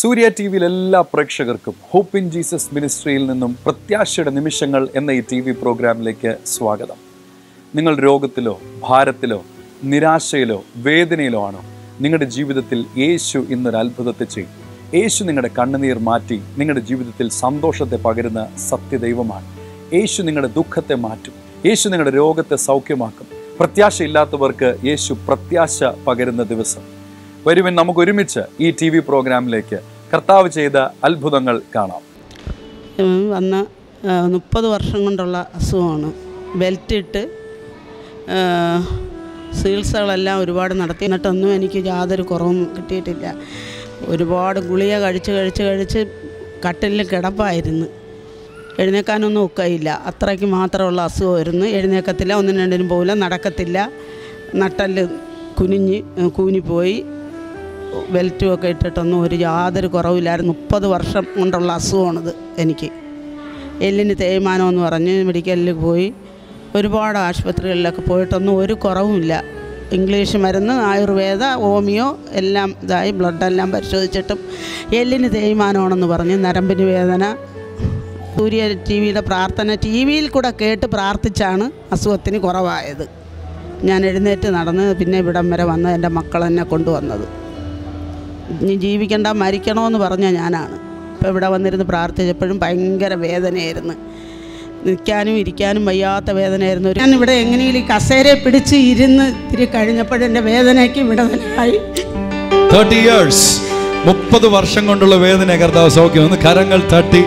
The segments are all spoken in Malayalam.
സൂര്യ ടി വിയിൽ എല്ലാ പ്രേക്ഷകർക്കും ഹോപ്പ് ഇൻ ജീസസ് മിനിസ്ട്രിയിൽ നിന്നും പ്രത്യാശയുടെ നിമിഷങ്ങൾ എന്ന ഈ ടി വി പ്രോഗ്രാമിലേക്ക് സ്വാഗതം നിങ്ങൾ രോഗത്തിലോ ഭാരത്തിലോ നിരാശയിലോ വേദനയിലോ ആണോ നിങ്ങളുടെ ജീവിതത്തിൽ യേശു ഇന്നൊരു അത്ഭുതത്തെ ചെയ്യും യേശു നിങ്ങളുടെ കണ്ണുനീർ മാറ്റി നിങ്ങളുടെ ജീവിതത്തിൽ സന്തോഷത്തെ പകരുന്ന സത്യദൈവമാണ് യേശു നിങ്ങളുടെ ദുഃഖത്തെ മാറ്റും യേശു നിങ്ങളുടെ രോഗത്തെ സൗഖ്യമാക്കും പ്രത്യാശയില്ലാത്തവർക്ക് യേശു പ്രത്യാശ പകരുന്ന ദിവസം വരുവിൻ നമുക്ക് ഒരുമിച്ച് ഈ ടി വി പ്രോഗ്രാമിലേക്ക് കർത്താവ് ചെയ്ത അത്ഭുതങ്ങൾ കാണാം ഉം, വന്ന ആ, മുപ്പത് വർഷം കൊണ്ടുള്ള അസുഖമാണ് ബെൽറ്റ് ഇട്ട് ആ, ചികിത്സകളെല്ലാം ഒരുപാട് നടത്തി എന്നിട്ടൊന്നും എനിക്ക് യാതൊരു കുറവും കിട്ടിയിട്ടില്ല ഒരുപാട് ഗുളിക കഴിച്ച് കഴിച്ച് കഴിച്ച് കട്ടിലിൽ കിടപ്പായിരുന്നു എഴുന്നേക്കാനൊന്നും ഒക്കയില്ല അത്രയ്ക്ക് മാത്രമുള്ള അസുഖമായിരുന്നു എഴുന്നേക്കത്തില്ല ഒന്നും രണ്ടിനും പോകില്ല നടക്കത്തില്ല നട്ടല് കുനിഞ്ഞ് കൂനിപ്പോയി ബെൽറ്റും ഒക്കെ ഇട്ടിട്ടൊന്നും ഒരു യാതൊരു കുറവില്ലായിരുന്നു മുപ്പത് വർഷം കൊണ്ടുള്ള അസുഖമാണിത് എനിക്ക് എല്ലിന് തേയ്മാനം എന്ന് പറഞ്ഞ് മെഡിക്കലിൽ പോയി ഒരുപാട് ആശുപത്രികളിലൊക്കെ പോയിട്ടൊന്നും ഒരു കുറവുമില്ല ഇംഗ്ലീഷ് മരുന്ന് ആയുർവേദ ഹോമിയോ എല്ലാം ഇതായി ബ്ലഡെല്ലാം പരിശോധിച്ചിട്ടും എല്ലിന് തേയ്മാനമാണെന്ന് പറഞ്ഞ് നരമ്പിന് വേദന സൂര്യ ടി വിയുടെ പ്രാർത്ഥന ടി വിയിൽ കൂടെ കേട്ട് പ്രാർത്ഥിച്ചാണ് അസുഖത്തിന് കുറവായത് ഞാൻ എഴുന്നേറ്റ് നടന്ന് പിന്നെ ഇവിടം വരെ വന്ന് എൻ്റെ മക്കൾ എന്നെ കൊണ്ടുവന്നത് ഇനി ജീവിക്കണ്ട മരിക്കണമെന്ന് പറഞ്ഞ ഞാനാണ് ഇപ്പോൾ ഇവിടെ വന്നിരുന്ന് പ്രാർത്ഥിച്ചപ്പോഴും ഭയങ്കര വേദനയായിരുന്നു നിൽക്കാനും ഇരിക്കാനും വയ്യാത്ത വേദനയായിരുന്നു ഞാൻ ഇവിടെ എങ്ങനെയും ഈ കസേരയെ പിടിച്ച് ഇരുന്ന് ഇത്തിരി കഴിഞ്ഞപ്പോഴെൻ്റെ വേദനയ്ക്ക് വിടുതലായി തേർട്ടി ഇയേഴ്സ് മുപ്പത് വർഷം കൊണ്ടുള്ള വേദന കർത്താവ് സൗഖ്യം ഒന്ന് കരങ്ങൾ തട്ടി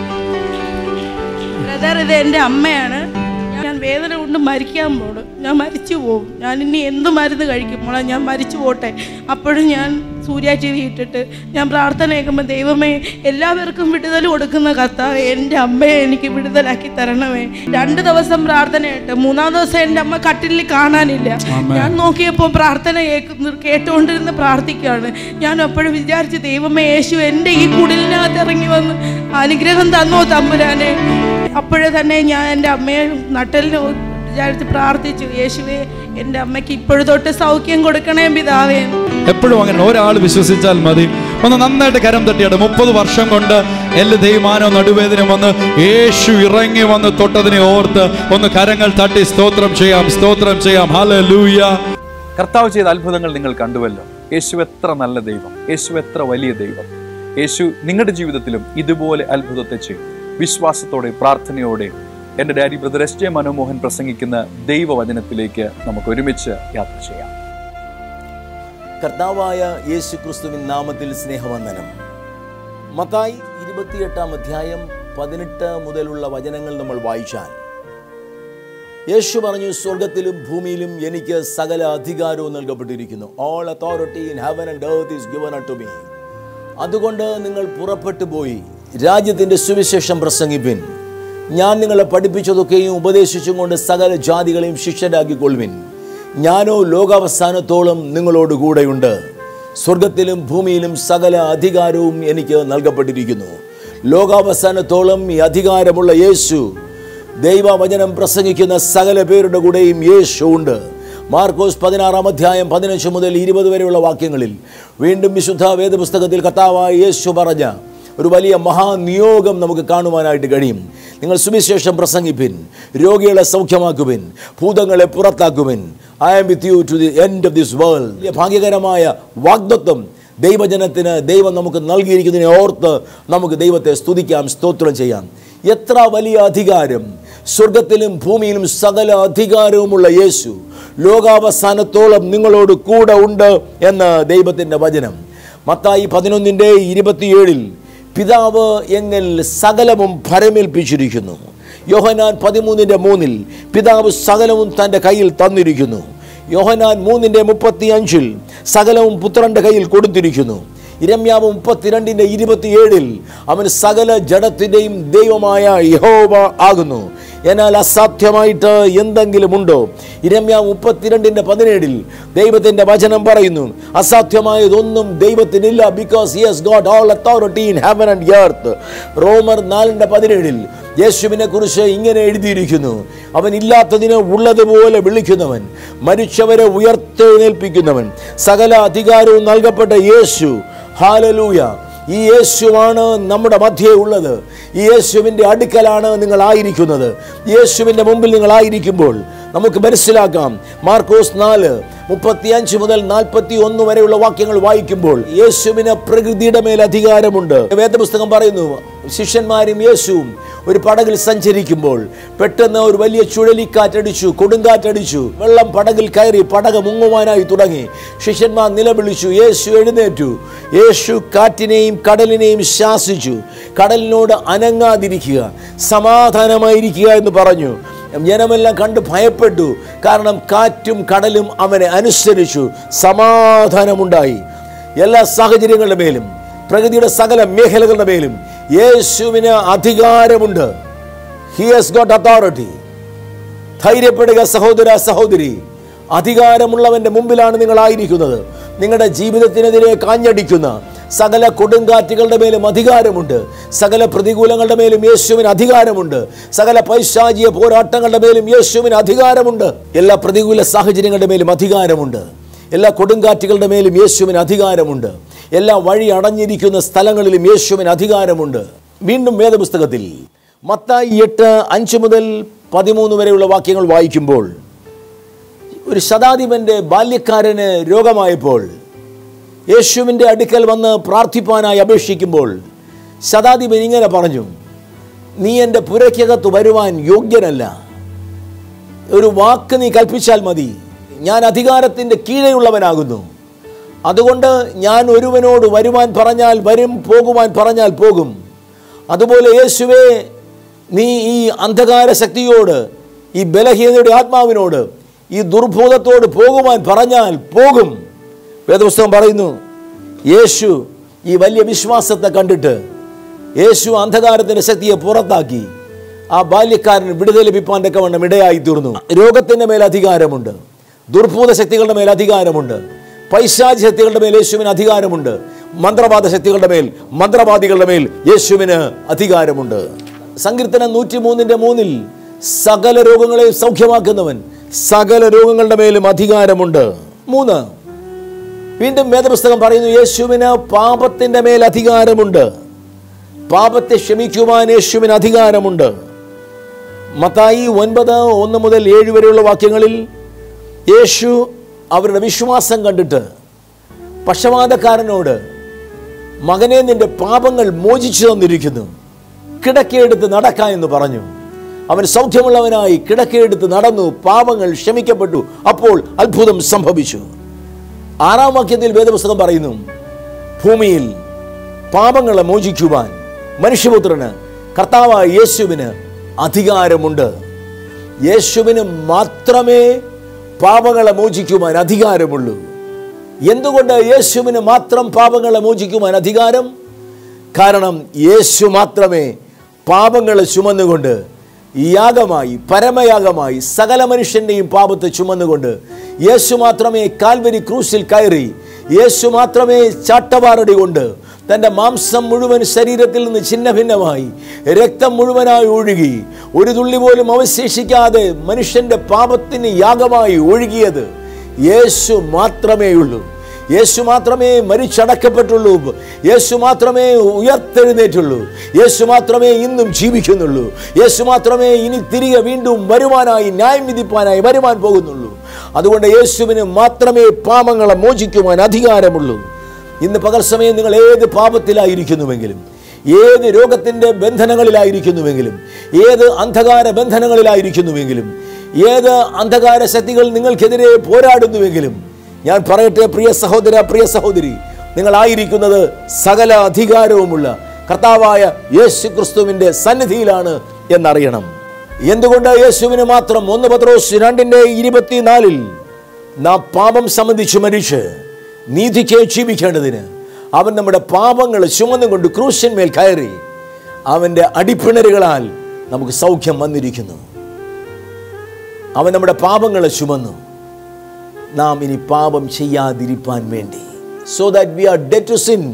ബ്രദർ ഇത് എൻ്റെ അമ്മയാണ് ഞാൻ വേദന കൊണ്ട് മരിക്കാൻ പോണ് ഞാൻ മരിച്ചു പോകും ഞാൻ ഇനി എന്ത് മരുന്ന് കഴിക്കുമ്പോഴാ ഞാൻ മരിച്ചു പോട്ടെ അപ്പോഴും ഞാൻ സൂര്യ ടി വി ഇട്ടിട്ട് ഞാൻ പ്രാർത്ഥന കേൾക്കുമ്പോൾ ദൈവമേ എല്ലാവർക്കും വിടുതൽ കൊടുക്കുന്ന കർത്താവ് എൻ്റെ അമ്മയെ എനിക്ക് വിടുതലാക്കി തരണമേ രണ്ട് ദിവസം പ്രാർത്ഥന കേട്ട് മൂന്നാം ദിവസം എൻ്റെ അമ്മ കട്ടിലിൽ കാണാനില്ല ഞാൻ നോക്കിയപ്പോൾ പ്രാർത്ഥന കേൾക്കുന്നു കേട്ടുകൊണ്ടിരുന്ന് പ്രാർത്ഥിക്കുകയാണ് ഞാൻ അപ്പോഴും വിചാരിച്ചു ദൈവമേ യേശു എൻ്റെ ഈ കുടിലിനകത്ത് ഇറങ്ങി വന്ന് അനുഗ്രഹം തന്നോ തമ്പുരാനെ അപ്പോഴേ തന്നെ ഞാൻ എൻ്റെ അമ്മയെ നട്ടലിന് വിചാരിച്ച് പ്രാർത്ഥിച്ചു യേശുവേ എൻ്റെ അമ്മയ്ക്ക് ഇപ്പോഴും തൊട്ട് സൗഖ്യം കൊടുക്കണേ പിതാവേ എപ്പോഴും അങ്ങനെ ഒരാൾ വിശ്വസിച്ചാൽ മതി ഒന്ന് നന്നായിട്ട് കരം തട്ടിയാട് മുപ്പത് വർഷം കൊണ്ട് എല്ല് തേയ്മാനോ നടുവേദന വന്ന് യേശു ഇറങ്ങി വന്ന് തൊട്ടതിനെ ഓർത്ത് ഒന്ന് കരങ്ങൾ തട്ടി സ്തോത്രം ചെയ്യാം സ്തോത്രം ചെയ്യാം ഹല്ലേലൂയ കർത്താവ് ചെയ്ത അത്ഭുതങ്ങൾ നിങ്ങൾ കണ്ടുവല്ലോ യേശു എത്ര നല്ല ദൈവം യേശു എത്ര വലിയ ദൈവം യേശു നിങ്ങളുടെ ജീവിതത്തിലും ഇതുപോലെ അത്ഭുതത്തെ ചെയ്യും വിശ്വാസത്തോടെ പ്രാർത്ഥനയോടെ എൻ്റെ daddy brother S J Manomohan പ്രസംഗിക്കുന്ന ദൈവവചനത്തിലേക്ക് നമുക്ക് ഒരുമിച്ച് യാത്ര ചെയ്യാം കർത്താവായ യേശു ക്രിസ്തുവിൻ നാമത്തിൽ സ്നേഹവന്ദനം മത്തായി ഇരുപത്തിയെട്ടാം അധ്യായം പതിനെട്ട് മുതലുള്ള വചനങ്ങൾ നമ്മൾ വായിച്ചാൽ യേശു പറഞ്ഞു സ്വർഗത്തിലും ഭൂമിയിലും എനിക്ക് സകല അധികാരവും നൽകപ്പെട്ടിരിക്കുന്നു all authority in heaven and earth is given to me അതുകൊണ്ട് നിങ്ങൾ പുറപ്പെട്ടു പോയി രാജ്യത്തിന്റെ സുവിശേഷം പ്രസംഗിപ്പിൻ ഞാൻ നിങ്ങളെ പഠിപ്പിച്ചതൊക്കെയും ഉപദേശിച്ചും കൊണ്ട് സകല ജാതികളെയും ശിഷ്യരാക്കിക്കൊള്ളുവിൻ ഞാനോ ലോകാവസാനത്തോളം നിങ്ങളോട് കൂടെയുണ്ട് സ്വർഗത്തിലും ഭൂമിയിലും സകല അധികാരവും എനിക്ക് നൽകപ്പെട്ടിരിക്കുന്നു ലോകാവസാനത്തോളം ഈ അധികാരമുള്ള യേശു ദൈവവചനം പ്രസംഗിക്കുന്ന സകല പേരുടെ കൂടെയും യേശു ഉണ്ട് മാർക്കോസ് പതിനാറാം അധ്യായം പതിനഞ്ച് മുതൽ ഇരുപത് വരെയുള്ള വാക്യങ്ങളിൽ വീണ്ടും വിശുദ്ധ വേദപുസ്തകത്തിൽ കർത്താവായ യേശു പറഞ്ഞ ഒരു വലിയ മഹാനിയോഗം നമുക്ക് കാണുവാനായിട്ട് കഴിയും നിങ്ങൾ സുവിശേഷം പ്രസംഗിപ്പിൻ രോഗികളെ സൗഖ്യമാക്കുവിൻ ഭൂതങ്ങളെ പുറത്താക്കുവിൻ I am with you to the end of this world ഭാഗ്യകരമായ വാഗ്ദത്വം ദൈവജനത്തിന് ദൈവം നമുക്ക് നൽകിയിരിക്കുന്നതിനെ ഓർത്ത് നമുക്ക് ദൈവത്തെ സ്തുതിക്കാം സ്തോത്രം ചെയ്യാം എത്ര വലിയ അധികാരം സ്വർഗത്തിലും ഭൂമിയിലും സകല അധികാരവുമുള്ള യേശു ലോകാവസാനത്തോളം നിങ്ങളോട് കൂടെ ഉണ്ട് എന്ന് ദൈവത്തിൻ്റെ വചനം മത്തായി പതിനൊന്നിൻ്റെ ഇരുപത്തിയേഴിൽ പിതാവ് എങ്ങൽ സകലവും ഭരമേൽപ്പിച്ചിരിക്കുന്നു യോഹനാൻ പതിമൂന്നിൻ്റെ മൂന്നിൽ പിതാവ് സകലവും തൻ്റെ കയ്യിൽ തന്നിരിക്കുന്നു യോഹനാൻ മൂന്നിൻ്റെ മുപ്പത്തി അഞ്ചിൽ സകലവും പുത്രന്റെ കയ്യിൽ കൊടുത്തിരിക്കുന്നു ഇരമ്യാവ് മുപ്പത്തിരണ്ടിൻ്റെ ഇരുപത്തിയേഴിൽ അവൻ സകല ജഡത്തിൻ്റെയും ദൈവമായ യഹോവ ആകുന്നു എന്നാൽ അസാധ്യമായിട്ട് എന്തെങ്കിലും ഉണ്ടോ ഇരമ്യ മുപ്പത്തിരണ്ടിൻ്റെ പതിനേഴിൽ ദൈവത്തിൻ്റെ വചനം പറയുന്നു അസാധ്യമായതൊന്നും ദൈവത്തിനില്ല because yes God all authority in heaven and earth റോമർ നാലിൻ്റെ പതിനേഴിൽ യേശുവിനെ കുറിച്ച് ഇങ്ങനെ എഴുതിയിരിക്കുന്നു അവൻ ഇല്ലാത്തതിനെ ഉള്ളതുപോലെ വിളിക്കുന്നവൻ മരിച്ചവരെ ഉയർത്തെഴുന്നേൽപ്പിക്കുന്നവൻ സകല അധികാരവും നൽകപ്പെട്ട യേശു ഹാലലൂയ ഈ യേശുവാണ് നമ്മുടെ മധ്യേ ഉള്ളത് ഈ യേശുവിൻ്റെ അടുക്കലാണ് നിങ്ങൾ ആയിരിക്കുന്നത് യേശുവിൻ്റെ മുമ്പിൽ നിങ്ങൾ ആയിരിക്കുമ്പോൾ നമുക്ക് മനസ്സിലാക്കാം മാർക്കോസ് നാല് മുപ്പത്തിയഞ്ച് മുതൽ നാൽപ്പത്തി ഒന്ന് വരെയുള്ള വാക്യങ്ങൾ വായിക്കുമ്പോൾ യേശുവിന് പ്രകൃതിയുടെ മേൽ അധികാരമുണ്ട് വേദപുസ്തകം പറയുന്നു ശിഷ്യന്മാരും യേശുവും ഒരു പടകിൽ സഞ്ചരിക്കുമ്പോൾ പെട്ടെന്ന് ഒരു വലിയ ചുഴലിക്കാറ്റടിച്ചു കൊടുങ്കാറ്റടിച്ചു വെള്ളം പടകിൽ കയറി പടക മുങ്ങുവാനായി തുടങ്ങി ശിഷ്യന്മാർ നിലവിളിച്ചു യേശു എഴുന്നേറ്റു യേശു കാറ്റിനെയും കടലിനെയും ശാസിച്ചു കടലിനോട് അനങ്ങാതിരിക്കുക സമാധാനമായിരിക്കുക എന്ന് പറഞ്ഞു ജനമെല്ലാം കണ്ട് ഭയപ്പെട്ടു കാരണം കാറ്റും കടലും അവനെ അനുസരിച്ചു സമാധാനമുണ്ടായി എല്ലാ സാഹചര്യങ്ങളുടെ മേലും പ്രകൃതിയുടെ സകല മേഖലകളുടെ മേലും യേശുവിന് അധികാരമുണ്ട് ഹി ഹാസ് ഗോട്ട് അതോറിറ്റി ധൈര്യപ്പെടുക സഹോദര സഹോദരി അധികാരമുള്ളവന്റെ മുമ്പിലാണ് നിങ്ങൾ ആയിരിക്കുന്നത് നിങ്ങളുടെ ജീവിതത്തിനെതിരെ കാഞ്ഞടിക്കുന്ന സകല കൊടുങ്കാറ്റുകളുടെ മേലും അധികാരമുണ്ട് സകല പ്രതികൂലങ്ങളുടെ മേലും യേശുവിന് അധികാരമുണ്ട് സകല പൈശാചിയ പോരാട്ടങ്ങളുടെ മേലും യേശുവിന് അധികാരമുണ്ട് എല്ലാ പ്രതികൂല സാഹചര്യങ്ങളുടെ മേലും അധികാരമുണ്ട് എല്ലാ കൊടുങ്കാറ്റുകളുടെ മേലും യേശുവിന് അധികാരമുണ്ട് എല്ലാ വഴി അടഞ്ഞിരിക്കുന്ന സ്ഥലങ്ങളിലും യേശുവിന് അധികാരമുണ്ട് വീണ്ടും വേദപുസ്തകത്തിൽ മത്തായി എട്ട് അഞ്ച് മുതൽ പതിമൂന്ന് വരെയുള്ള വാക്യങ്ങൾ വായിക്കുമ്പോൾ ഒരു ശതാധിപന്റെ ബാല്യക്കാരന് രോഗമായപ്പോൾ യേശുവിൻ്റെ അടുക്കൽ വന്ന് പ്രാർത്ഥിപ്പാനായി അപേക്ഷിക്കുമ്പോൾ ശതാധിപൻ ഇങ്ങനെ പറഞ്ഞു നീ എൻ്റെ പുരയ്ക്കകത്ത് വരുവാൻ യോഗ്യനല്ല ഒരു വാക്ക് നീ കൽപ്പിച്ചാൽ മതി ഞാൻ അധികാരത്തിൻ്റെ കീഴെയുള്ളവനാകുന്നു അതുകൊണ്ട് ഞാൻ ഒരുവനോട് വരുവാൻ പറഞ്ഞാൽ വരും പോകുവാൻ പറഞ്ഞാൽ പോകും അതുപോലെ യേശുവേ നീ ഈ അന്ധകാര ശക്തിയോട് ഈ ബലഹീനതയുടെ ആത്മാവിനോട് ഈ ദുർബോധത്തോട് പോകുവാൻ പറഞ്ഞാൽ പോകും വേദപുസ്തകം പറയുന്നു യേശു ഈ വലിയ വിശ്വാസത്തെ കണ്ടിട്ട് യേശു അന്ധകാരത്തിൻ്റെ ശക്തിയെ പുറത്താക്കി ആ ബാല്യക്കാരന് വിടുതൽ ലഭിപ്പാൻ തക്കവണ്ണം ഇടയായി തീർന്നു രോഗത്തിൻ്റെ മേൽ അധികാരമുണ്ട് ദുർഭൂത ശക്തികളുടെ മേൽ അധികാരമുണ്ട് പൈശാചി ശക്തികളുടെ മേൽ യേശുവിന് അധികാരമുണ്ട് മന്ത്രവാദ ശക്തികളുടെ മേൽ മന്ത്രവാദികളുടെ മേൽ യേശുവിന് അധികാരമുണ്ട് സങ്കീർത്തനം നൂറ്റി മൂന്നിന്റെ മൂന്നിൽ സകല രോഗങ്ങളെ സൗഖ്യമാക്കുന്നവൻ സകല രോഗങ്ങളുടെ മേലും അധികാരമുണ്ട് മൂന്ന് വീണ്ടും വേദപുസ്തകം പറയുന്നു യേശുവിന് പാപത്തിന്റെ മേൽ അധികാരമുണ്ട് പാപത്തെ ക്ഷമിക്കുവാൻ യേശുവിന് അധികാരമുണ്ട് മത്തായി ഒൻപത് ഒന്ന് മുതൽ ഏഴ് വരെയുള്ള വാക്യങ്ങളിൽ യേശു അവരുടെ വിശ്വാസം കണ്ടിട്ട് പക്ഷപാതക്കാരനോട് മകനെ നിന്റെ പാപങ്ങൾ മോചിച്ചു തന്നിരിക്കുന്നു കിടക്കയെടുത്ത് നടക്ക എന്ന് പറഞ്ഞു അവൻ സൗഖ്യമുള്ളവനായി കിടക്കയെടുത്ത് നടന്നു പാപങ്ങൾ ക്ഷമിക്കപ്പെട്ടു അപ്പോൾ അത്ഭുതം സംഭവിച്ചു ആറാം വാക്യത്തിൽ വേദപുസ്തകം പറയുന്നു ഭൂമിയിൽ പാപങ്ങളെ മോചിക്കുവാൻ മനുഷ്യപുത്രന് കർത്താവായ യേശുവിന് അധികാരമുണ്ട് യേശുവിന് മാത്രമേ പാപങ്ങളെ മോചിക്കുവാൻ അധികാരമുള്ളൂ എന്തുകൊണ്ട് യേശുവിന് മാത്രം പാപങ്ങളെ മോചിക്കുവാൻ അധികാരം കാരണം യേശു മാത്രമേ പാപങ്ങളെ ചുമന്നുകൊണ്ട് യാഗമായി പരമയാഗമായി സകല മനുഷ്യന്റെയും പാപത്തെ ചുമന്നുകൊണ്ട് യേശു മാത്രമേ കാൽവരി ക്രൂശിൽ കയറി യേശു മാത്രമേ ചാട്ടവാറടി കൊണ്ട് തൻ്റെ മാംസം മുഴുവൻ ശരീരത്തിൽ നിന്ന് ഛിന്ന ഭിന്നമായി രക്തം മുഴുവനായി ഒഴുകി ഒരു തുള്ളി പോലും അവശേഷിക്കാതെ മനുഷ്യന്റെ പാപത്തിന് യാഗമായി ഒഴുകിയത് യേശു മാത്രമേ ഉള്ളൂ യേശു മാത്രമേ മരിച്ചടക്കപ്പെട്ടുള്ളൂ യേശു മാത്രമേ ഉയർത്തെഴുന്നേറ്റുള്ളൂ യേശു മാത്രമേ ഇന്നും ജീവിക്കുന്നുള്ളൂ യേശു മാത്രമേ ഇനി തിരികെ വീണ്ടും വരുവാനായി ന്യായം വിധിപ്പാനായി വരുവാൻ പോകുന്നുള്ളൂ അതുകൊണ്ട് യേശുവിന് മാത്രമേ പാപങ്ങളെ മോചിക്കുവാൻ അധികാരമുള്ളൂ ഇന്ന് പകൽ സമയം നിങ്ങൾ ഏത് പാപത്തിലായിരിക്കുന്നുവെങ്കിലും ഏത് രോഗത്തിൻ്റെ ബന്ധനങ്ങളിലായിരിക്കുന്നുവെങ്കിലും ഏത് അന്ധകാര ബന്ധനങ്ങളിലായിരിക്കുന്നുവെങ്കിലും ഏത് അന്ധകാര ശക്തികൾ നിങ്ങൾക്കെതിരെ പോരാടുന്നുവെങ്കിലും ഞാൻ പറയട്ടെ പ്രിയ സഹോദര പ്രിയ സഹോദരി നിങ്ങളായിരിക്കുന്നത് സകല അധികാരവുമുള്ള കർത്താവായ യേശു ക്രിസ്തുവിൻ്റെ സന്നിധിയിലാണ് എന്നറിയണം എന്തുകൊണ്ട് യേശുവിന് മാത്രം ഒന്ന് പത്രോസ് രണ്ടിൻ്റെ ഇരുപത്തിനാലിൽ നാം പാപം സംബന്ധിച്ച് മരിച്ച് നീതിക്ക് ജീവിക്കേണ്ടതിന് അവൻ നമ്മുടെ പാപങ്ങൾ ചുമന്നുകൊണ്ട് ക്രൂശന്മേൽ കയറി അവൻ്റെ അടിപ്പിണരുകളാൽ നമുക്ക് സൗഖ്യം വന്നിരിക്കുന്നു അവൻ നമ്മുടെ പാപങ്ങളെ ചുമന്നു നാം ഇനി പാപം ചെയ്യാതിരിപ്പാൻ വേണ്ടി so that we are dead to sin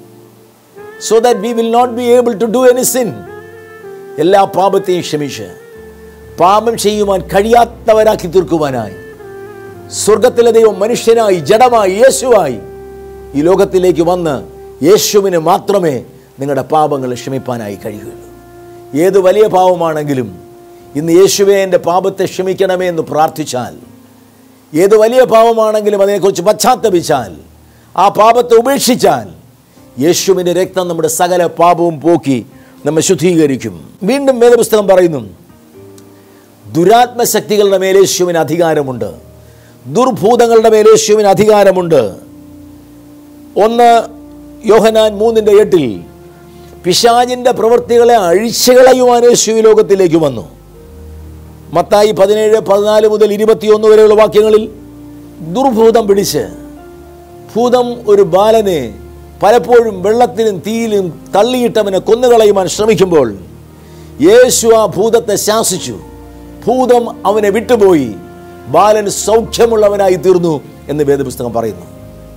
so that we will not be able to do any sin എല്ലാ പാപത്തെയും ക്ഷമിച്ച് പാപം ചെയ്യുവാൻ കഴിയാത്തവരാക്കി തീർക്കുവാനായി സ്വർഗത്തിലെ ദൈവം മനുഷ്യനായി ജഡമായി യേശുവായി ഈ ലോകത്തിലേക്ക് വന്ന് യേശുവിന് മാത്രമേ നിങ്ങളുടെ പാപങ്ങൾ ക്ഷമിപ്പാനായി കഴിയുകയുള്ളൂ ഏത് വലിയ പാവമാണെങ്കിലും ഇന്ന് യേശുവെ എൻ്റെ പാപത്തെ ക്ഷമിക്കണമേ എന്ന് പ്രാർത്ഥിച്ചാൽ ഏത് വലിയ പാവമാണെങ്കിലും അതിനെക്കുറിച്ച് പശ്ചാത്തപിച്ചാൽ ആ പാപത്തെ ഉപേക്ഷിച്ചാൽ യേശുവിൻ്റെ രക്തം നമ്മുടെ സകല പാപവും പോക്കി നമ്മെ ശുദ്ധീകരിക്കും വീണ്ടും വേദപുസ്തകം പറയുന്നു ദുരാത്മശക്തികളുടെ മേൽ യേശുവിന് അധികാരമുണ്ട് ദുർഭൂതങ്ങളുടെ മേൽ യേശുവിന് അധികാരമുണ്ട് ഒന്ന് യോഹനാൻ മൂന്നിൻ്റെ എട്ടിൽ പിശാചിൻ്റെ പ്രവൃത്തികളെ അഴിച്ചുകളയുവാൻ യേശു ഈ ലോകത്തിലേക്ക് വന്നു മത്തായി പതിനേഴ് പതിനാല് മുതൽ ഇരുപത്തിയൊന്ന് വരെയുള്ള വാക്യങ്ങളിൽ ദുർഭൂതം പിടിച്ച് ഭൂതം ഒരു ബാലനെ പലപ്പോഴും വെള്ളത്തിലും തീയിലും തള്ളിയിട്ടവനെ കൊന്നുകളയുവാൻ ശ്രമിക്കുമ്പോൾ യേശു ആ ഭൂതത്തെ ശാസിച്ചു ഭൂതം അവനെ വിട്ടുപോയി ബാലൻ സൗഖ്യമുള്ളവനായി തീർന്നു എന്ന് വേദപുസ്തകം പറയുന്നു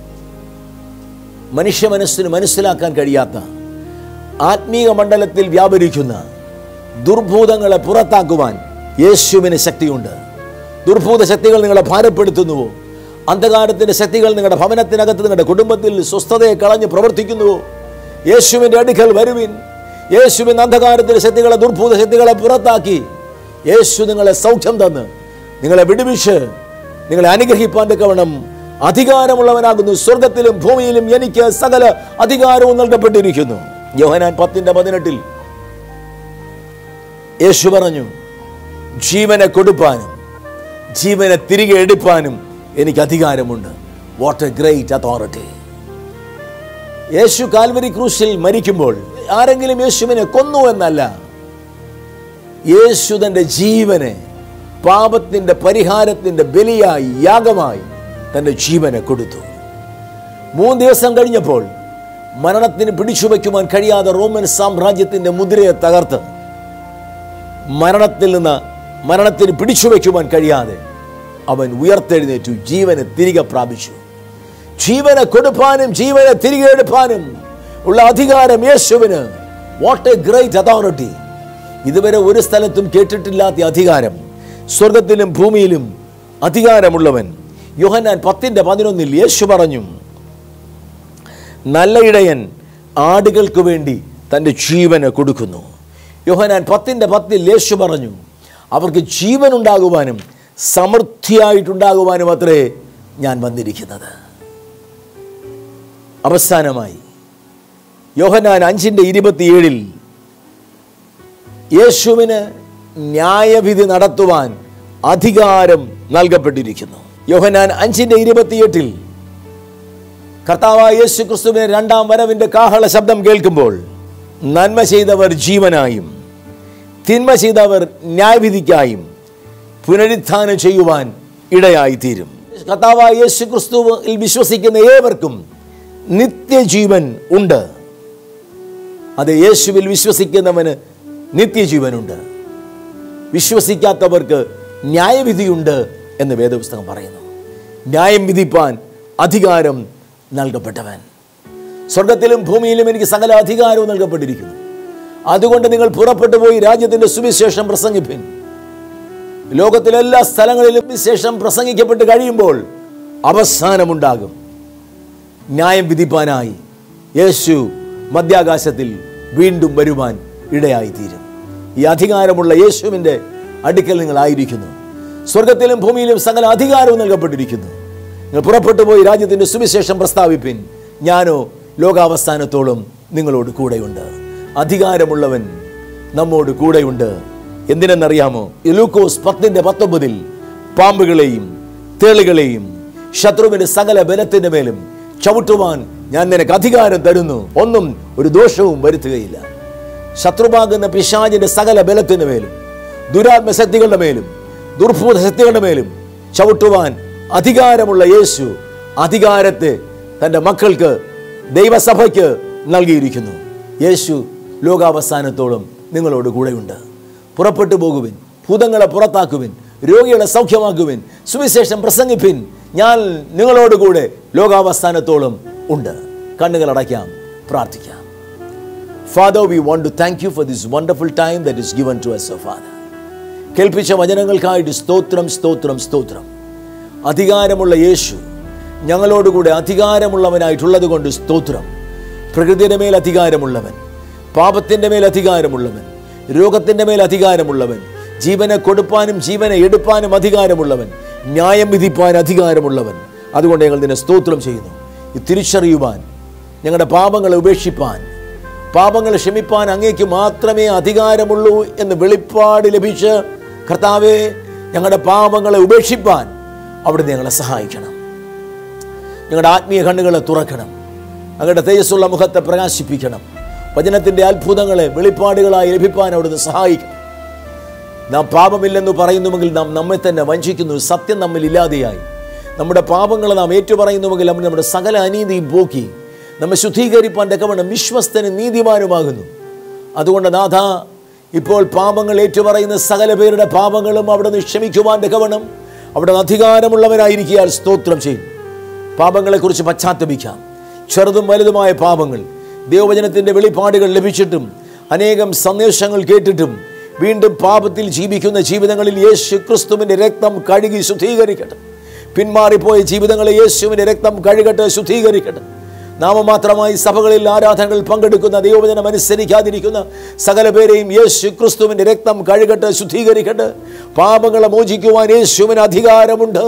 മനുഷ്യ മനസ്സിന് മനസ്സിലാക്കാൻ കഴിയാത്ത ആത്മീയ മണ്ഡലത്തിൽ വ്യാപരിക്കുന്ന ദുർഭൂതങ്ങളെ പുറത്താക്കുവാൻ യേശുവിന് ശക്തിയുണ്ട് ദുർഭൂത ശക്തികൾ നിങ്ങളെ ഭാരപ്പെടുത്തുന്നുവോ അന്ധകാരത്തിൻ്റെ ശക്തികൾ നിങ്ങളുടെ ഭവനത്തിനകത്ത് നിങ്ങളുടെ കുടുംബത്തിൽ സ്വസ്ഥതയെ കളഞ്ഞ് പ്രവർത്തിക്കുന്നുവോ യേശുവിൻ്റെ അടുക്കൽ വരുവിൻ യേശുവിൻ അന്ധകാരത്തിൻ്റെ ശക്തികളെ ദുർഭൂത ശക്തികളെ പുറത്താക്കി യേശു നിങ്ങളെ സൗഖ്യം തന്ന് നിങ്ങളെ വിടുവിച്ച് നിങ്ങളെ അനുഗ്രഹിപ്പാൻ തക്കവണ്ണം അധികാരമുള്ളവനാകുന്നു സ്വർഗത്തിലും ഭൂമിയിലും എനിക്ക് സകല അധികാരവും നൽകപ്പെട്ടിരിക്കുന്നു യോഹനാൻ പത്തിന്റെ പതിനെട്ടിൽ യേശു പറഞ്ഞു ജീവനെ കൊടുപ്പാനും ജീവനെ തിരികെ എടുപ്പാനും എനിക്ക് അധികാരമുണ്ട് വാട്ട് എ ഗ്രേറ്റ് അതോറിറ്റി യേശു കാൽവരി ക്രൂശിൽ മരിക്കുമ്പോൾ ആരെങ്കിലും യേശുവിനെ കൊന്നു എന്നല്ല യേശു തൻ്റെ ജീവനെ പാപത്തിൻ്റെ പരിഹാരത്തിൻ്റെ ബലിയായി യാഗമായി തൻ്റെ ജീവനെ കൊടുത്തു മൂന്ന് ദിവസം കഴിഞ്ഞപ്പോൾ മരണത്തിന് പിടിച്ചു വയ്ക്കുവാൻ കഴിയാതെ റോമൻ സാമ്രാജ്യത്തിൻ്റെ മുദ്രയെ തകർത്ത് മരണത്തിൽ നിന്ന് മരണത്തിന് പിടിച്ചു വയ്ക്കുവാൻ കഴിയാതെ അവൻ ഉയർത്തെഴുന്നേറ്റു ജീവനെ തിരികെ പ്രാപിച്ചു ജീവനെ കൊടുപ്പാനും ജീവനെ തിരികെ എടുപ്പാനും ഉള്ള അധികാരം യേശുവിന് വാട്ട് എ ഗ്രേറ്റ് അതോറിറ്റി ഇതുവരെ ഒരു സ്ഥലത്തും കേട്ടിട്ടില്ലാത്ത അധികാരം സ്വർഗത്തിലും ഭൂമിയിലും അധികാരമുള്ളവൻ യോഹന്നാൻ പത്തിൻ്റെ പതിനൊന്നിൽ യേശു പറഞ്ഞു നല്ല ഇടയൻ ആടുകൾക്ക് വേണ്ടി തൻ്റെ ജീവന് കൊടുക്കുന്നു യോഹനാൻ പത്തിൻ്റെ പത്തിൽ യേശു പറഞ്ഞു അവർക്ക് ജീവൻ ഉണ്ടാകുവാനും സമൃദ്ധിയായിട്ടുണ്ടാകുവാനും അത്രേ ഞാൻ വന്നിരിക്കുന്നത് അവസാനമായി യോഹനാൻ അഞ്ചിൻ്റെ ഇരുപത്തിയേഴിൽ യേശുവിന് ന്യായവിധി നടത്തുവാൻ അധികാരം നൽകപ്പെട്ടിരിക്കുന്നു യോഹനാൻ അഞ്ചിൻ്റെ ഇരുപത്തിയെട്ടിൽ കർത്താവായ യേശു ക്രിസ്തുവിന്റെ രണ്ടാം വരവിന്റെ കാഹള ശബ്ദം കേൾക്കുമ്പോൾ നന്മ ചെയ്തവർ ജീവനായും തിന്മ ചെയ്തവർ ന്യായവിധിക്കായും പുനരുത്ഥാനം ചെയ്യുവാൻ ഇടയായിത്തീരും കർത്താവായ യേശു ക്രിസ്തുവിൽ വിശ്വസിക്കുന്ന ഏവർക്കും നിത്യജീവൻ ഉണ്ട് അത് യേശുവിൽ വിശ്വസിക്കുന്നവന് നിത്യജീവനുണ്ട് വിശ്വസിക്കാത്തവർക്ക് ന്യായവിധിയുണ്ട് എന്ന് വേദപുസ്തകം പറയുന്നു ന്യായം വിധിപ്പാൻ അധികാരം നൽകപ്പെട്ടവൻ സ്വർഗത്തിലും ഭൂമിയിലും എനിക്ക് സകല അധികാരവും നൽകപ്പെട്ടിരിക്കുന്നു അതുകൊണ്ട് നിങ്ങൾ പുറപ്പെട്ടു പോയി രാജ്യത്തിന്റെ സുവിശേഷം പ്രസംഗിപ്പിൻ ലോകത്തിലെ എല്ലാ സ്ഥലങ്ങളിലും വിശേഷം പ്രസംഗിക്കപ്പെട്ട് കഴിയുമ്പോൾ അവസാനമുണ്ടാകും ന്യായം വിധിപ്പാനായി യേശു മധ്യാകാശത്തിൽ വീണ്ടും വരുവാൻ ഇടയായിത്തീരും ഈ അധികാരമുള്ള യേശുവിൻ്റെ അടുക്കൽ നിങ്ങളായിരിക്കുന്നു സ്വർഗത്തിലും ഭൂമിയിലും സകല അധികാരവും നൽകപ്പെട്ടിരിക്കുന്നു നിങ്ങൾ പുറപ്പെട്ടു പോയി രാജ്യത്തിൻ്റെ സുവിശേഷം പ്രസ്താവിപ്പിൻ ഞാനോ ലോകാവസാനത്തോളം നിങ്ങളോട് കൂടെയുണ്ട് അധികാരമുള്ളവൻ നമ്മോട് കൂടെയുണ്ട് എന്തിനെന്നറിയാമോ ലൂക്കോസ് പത്തിൻ്റെ പത്തൊമ്പതിൽ പാമ്പുകളെയും തേളുകളെയും ശത്രുവിന്റെ സകല ബലത്തിന്റെ മേലും ചവിട്ടുവാൻ ഞാൻ നിനക്ക് അധികാരം തരുന്നു ഒന്നും ഒരു ദോഷവും വരുത്തുകയില്ല ശത്രുവാകുന്ന പിശാചിന്റെ സകല ബലത്തിന് മേലും ദുരാത്മശക്തികളുടെ മേലും ദുർഭൂത ശക്തികളുടെ മേലും ചവിട്ടുവാൻ അധികാരമുള്ള യേശു അധികാരത്തെ തൻ്റെ മക്കൾക്ക് ദൈവസഭയ്ക്ക് നൽകിയിരിക്കുന്നു യേശു ലോകാവസാനത്തോളം നിങ്ങളോട് കൂടെയുണ്ട് പുറപ്പെട്ടു പോകുവിൻ ഭൂതങ്ങളെ പുറത്താക്കുവിൻ രോഗികളെ സൗഖ്യമാക്കുവിൻ സുവിശേഷം പ്രസംഗിപ്പിൻ ഞാൻ നിങ്ങളോട് കൂടെ ലോകാവസാനത്തോളം ഉണ്ട് കണ്ണുകൾ അടയ്ക്കാം പ്രാർത്ഥിക്കാം father we want to thank you for this wonderful time that is given to us father കേൾപ്പിച്ച വചനങ്ങൾക്കായിട്ട് സ്തോത്രം സ്തോത്രം സ്തോത്രം അധികാരമുള്ള യേശു ഞങ്ങളോടുകൂടെ അധികാരമുള്ളവനായിട്ടുള്ളത് കൊണ്ട് സ്തോത്രം പ്രകൃതിയുടെ മേൽ അധികാരമുള്ളവൻ പാപത്തിൻ്റെ മേൽ അധികാരമുള്ളവൻ രോഗത്തിൻ്റെ മേൽ അധികാരമുള്ളവൻ ജീവനെ കൊടുപ്പാനും ജീവനെ എടുപ്പാനും അധികാരമുള്ളവൻ ന്യായം വിധിപ്പാൻ അധികാരമുള്ളവൻ അതുകൊണ്ട് ഞങ്ങൾ നിന്നെ സ്തോത്രം ചെയ്യുന്നു ഇത് തിരിച്ചറിയുവാൻ ഞങ്ങളുടെ പാപങ്ങളെ ഉപേക്ഷിപ്പാൻ പാപങ്ങൾ ക്ഷമിപ്പാൻ അങ്ങേക്ക് മാത്രമേ അധികാരമുള്ളൂ എന്ന് വെളിപ്പാട് ലഭിച്ച് കർത്താവെ ഞങ്ങളുടെ പാപങ്ങളെ ഉപേക്ഷിപ്പാൻ അവിടുന്ന് ഞങ്ങളെ സഹായിക്കണം ഞങ്ങളുടെ ആത്മീയ കണ്ണുകളെ തുറക്കണം അങ്ങയുടെ തേജസ്സുള്ള മുഖത്തെ പ്രകാശിപ്പിക്കണം വചനത്തിൻ്റെ അത്ഭുതങ്ങളെ വെളിപ്പാടുകളായി ലഭിപ്പാൻ അവിടുന്ന് സഹായിക്കണം നാം പാപമില്ലെന്ന് പറയുന്നുവെങ്കിൽ നാം നമ്മെ തന്നെ വഞ്ചിക്കുന്നു സത്യം നമ്മിൽ ഇല്ലാതെയായി നമ്മുടെ പാപങ്ങളെ നാം ഏറ്റുപറയുന്നുവെങ്കിൽ അവൻ നമ്മുടെ സകല അനീതിയും പോക്കി നമ്മെ ശുദ്ധീകരിപ്പാൻ തക്കവണ്ണം വിശ്വസ്തനും നീതിമാനുമാകുന്നു അതുകൊണ്ട് നാഥ ഇപ്പോൾ പാപങ്ങൾ ഏറ്റുപറയുന്ന സകല പേരുടെ പാപങ്ങളും അവിടെ നിന്ന് ക്ഷമിക്കുവാൻ തക്കവണ്ണം അവിടെ അധികാരമുള്ളവരായിരിക്കാൻ സ്തോത്രം ചെയ്യും പാപങ്ങളെക്കുറിച്ച് പശ്ചാത്തപിക്കാം ചെറുതും വലുതുമായ പാപങ്ങൾ ദൈവവചനത്തിൻ്റെ വെളിപ്പാടുകൾ ലഭിച്ചിട്ടും അനേകം സന്ദേശങ്ങൾ കേട്ടിട്ടും വീണ്ടും പാപത്തിൽ ജീവിക്കുന്ന ജീവിതങ്ങളിൽ യേശു ക്രിസ്തുവിൻ്റെ രക്തം കഴുകി ശുദ്ധീകരിക്കട്ടെ പിന്മാറിപ്പോയ ജീവിതങ്ങളെ യേശുവിൻ്റെ രക്തം കഴുകട്ടെ ശുദ്ധീകരിക്കട്ടെ നാമമാത്രമായി സഭകളിൽ ആരാധനകൾ പങ്കെടുക്കുന്ന ദൈവവചനം അനുസരിക്കാതിരിക്കുന്ന സകല പേരെയും യേശു ക്രിസ്തുവിൻ്റെ രക്തം കഴുകട്ടെ ശുദ്ധീകരിക്കട്ടെ പാപങ്ങളെ മോചിക്കുവാൻ യേശുവിന് അധികാരമുണ്ട്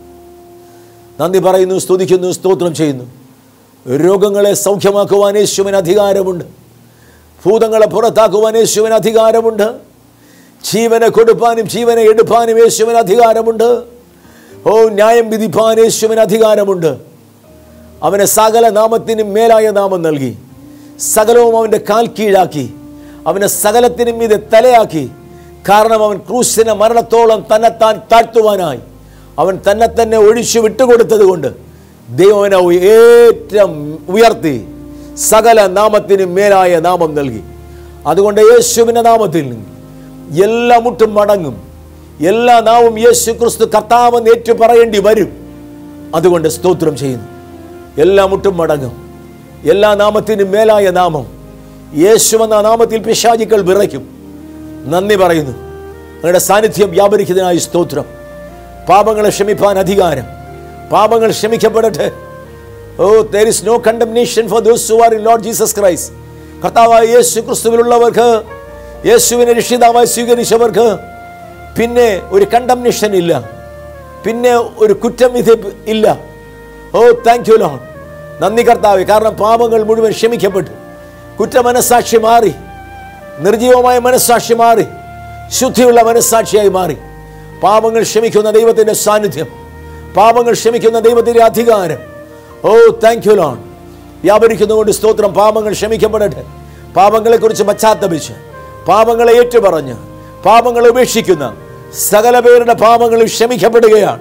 നന്ദി പറയുന്നു സ്തുതിക്കുന്നു സ്തോത്രം ചെയ്യുന്നു രോഗങ്ങളെ സൗഖ്യമാക്കുവാൻ യേശുവിന് അധികാരമുണ്ട് ഭൂതങ്ങളെ പുറത്താക്കുവാൻ യേശുവിന് അധികാരമുണ്ട് ജീവനെ കൊടുപ്പാനും ജീവനെ എടുപ്പാനും യേശുവിന് അധികാരമുണ്ട് ഓ ന്യായം വിധിപ്പാൻ യേശുവിന് അധികാരമുണ്ട് അവനെ സകല നാമത്തിനും മേലായ നാമം നൽകി സകലവും അവൻ്റെ കാൽ കീഴാക്കി അവനെ സകലത്തിനും ഇത് തലയാക്കി കാരണം അവൻ ക്രൂശിനെ മരണത്തോളം തന്നെത്താൻ താഴ്ത്തുവാനായി അവൻ തന്നെ തന്നെ ഒഴിച്ചു വിട്ടുകൊടുത്തത് കൊണ്ട് ദൈവം അവനെ ഏറ്റവും ഉയർത്തി സകല നാമത്തിനും മേലായ നാമം നൽകി അതുകൊണ്ട് യേശുവിൻ്റെ നാമത്തിൽ എല്ലാ മുട്ടും മടങ്ങും എല്ലാ നാവും യേശു ക്രിസ്തു കർത്താവെന്ന് ഏറ്റു പറയേണ്ടി വരും അതുകൊണ്ട് സ്തോത്രം ചെയ്യുന്നു എല്ലാ മുട്ടും മടങ്ങും എല്ലാ നാമത്തിനും മേലായ നാമം യേശു എന്ന നാമത്തിൽ പിശാചിക്കൾ വിറയ്ക്കും നന്ദി പറയുന്നു നിങ്ങളുടെ സാന്നിധ്യം വ്യാപരിക്കുന്നതിനായി സ്തോത്രം പാപങ്ങളെ ക്ഷമിപ്പാൻ അധികാരം പാപങ്ങൾ ക്ഷമിക്കപ്പെടട്ടെ oh there is no condemnation for those who are in Lord Jesus Christ കർത്താവായ യേശു ക്രിസ്തുവിലുള്ളവർക്ക് യേശുവിനെ രക്ഷിതാവായി സ്വീകരിച്ചവർക്ക് പിന്നെ ഒരു കണ്ടംനേഷൻ ഇല്ല പിന്നെ ഒരു കുറ്റം വിധി ഇല്ല ഓ താങ്ക് യു ലോൺ നന്ദി കർത്താവെ കാരണം പാപങ്ങൾ മുഴുവൻ ക്ഷമിക്കപ്പെട്ടു കുറ്റ മനസ്സാക്ഷി മാറി നിർജീവമായ മനസ്സാക്ഷി മാറി ശുദ്ധിയുള്ള മനസ്സാക്ഷിയായി മാറി പാപങ്ങൾ ക്ഷമിക്കുന്ന ദൈവത്തിൻ്റെ സാന്നിധ്യം പാപങ്ങൾ ക്ഷമിക്കുന്ന ദൈവത്തിൻ്റെ അധികാരം ഓ താങ്ക് യു ലോൺ വ്യാപരിക്കുന്നതുകൊണ്ട് സ്തോത്രം പാപങ്ങൾ ക്ഷമിക്കപ്പെടട്ടെ പാപങ്ങളെക്കുറിച്ച് പശ്ചാത്തപിച്ച് പാപങ്ങളെ ഏറ്റുപറഞ്ഞ് പാപങ്ങളെ ഉപേക്ഷിക്കുന്ന സകല പേരുടെ പാപങ്ങൾ ക്ഷമിക്കപ്പെടുകയാണ്